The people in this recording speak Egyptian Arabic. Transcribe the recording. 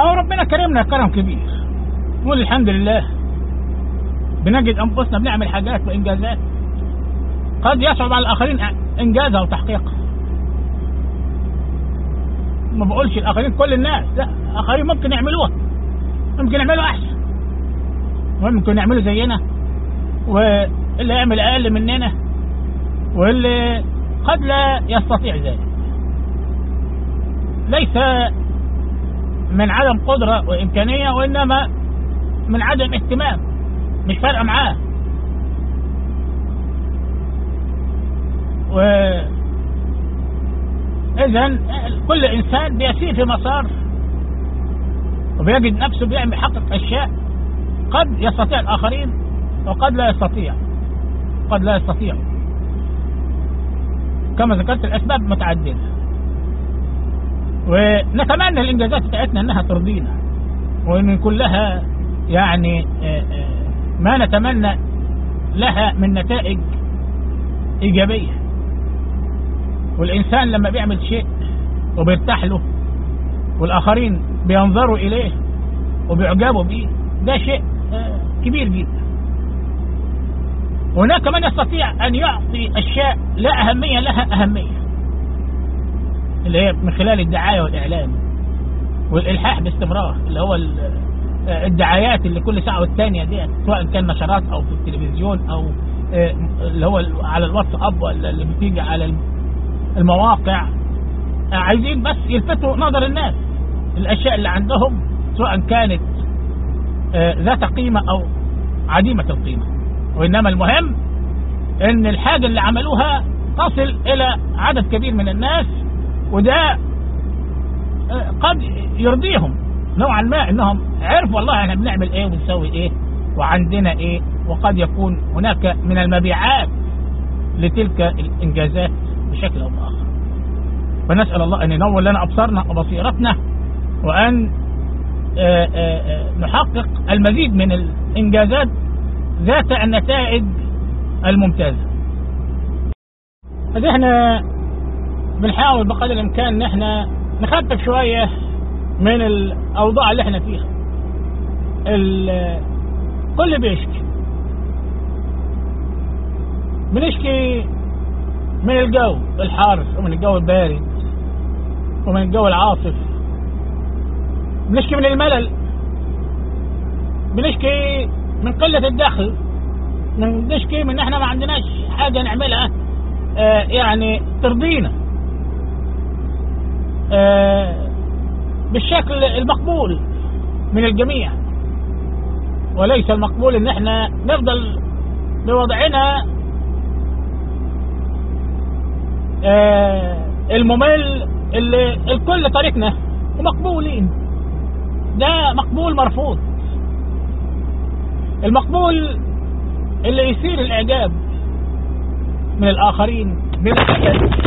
أو ربنا كرمنا كرم كبير نقول الحمد لله بنجد أنفسنا بنعمل حاجات وإنجازات قد يصعب على الآخرين إنجازها وتحقيقها ما بقولش الآخرين كل الناس لا الآخرين ممكن يعملوها ممكن يعملوا أحسن ممكن يعملوا زينا واللي يعمل أقل مننا واللي قد لا يستطيع ذلك ليس من عدم قدرة وإمكانية وإنما من عدم اهتمام مش فارقة معاه و إذا كل إنسان بيسير في مسار وبيجد نفسه بيعمل يحقق أشياء قد يستطيع الآخرين وقد لا يستطيع قد لا يستطيع كما ذكرت الأسباب متعددة ونتمنى الإنجازات بتاعتنا أنها ترضينا وأن يكون لها يعني ما نتمنى لها من نتائج إيجابية والإنسان لما بيعمل شيء وبيرتاح له والآخرين بينظروا إليه وبيعجبوا بيه ده شيء كبير جدا هناك من يستطيع أن يعطي أشياء لا أهمية لها أهمية اللي هي من خلال الدعاية والإعلام والإلحاح باستمرار اللي هو الدعايات اللي كل ساعة والتانية دي سواء كان نشرات أو في التلفزيون أو اللي هو على الواتساب ولا اللي بتيجي على المواقع عايزين بس يلفتوا نظر الناس الأشياء اللي عندهم سواء كانت ذات قيمة أو عديمة القيمة وإنما المهم إن الحاجة اللي عملوها تصل إلى عدد كبير من الناس وده قد يرضيهم نوعا ما انهم عرفوا والله احنا بنعمل ايه وبنسوي ايه وعندنا ايه وقد يكون هناك من المبيعات لتلك الانجازات بشكل او باخر فنسال الله ان ينور لنا ابصارنا وبصيرتنا وان آآ آآ نحقق المزيد من الانجازات ذات النتائج الممتازه احنا بنحاول بقدر الامكان ان احنا نخفف شويه من الاوضاع اللي احنا فيها الكل بيشكي بنشكي من الجو الحار ومن الجو البارد ومن الجو العاصف بنشكي من الملل بنشكي من قلة الدخل بنشكي من ان احنا ما عندناش حاجة نعملها آه يعني ترضينا آه بالشكل المقبول من الجميع وليس المقبول ان احنا نفضل بوضعنا آه الممل اللي الكل طريقنا ومقبولين ده مقبول مرفوض المقبول اللي يثير الاعجاب من الاخرين بلا عدد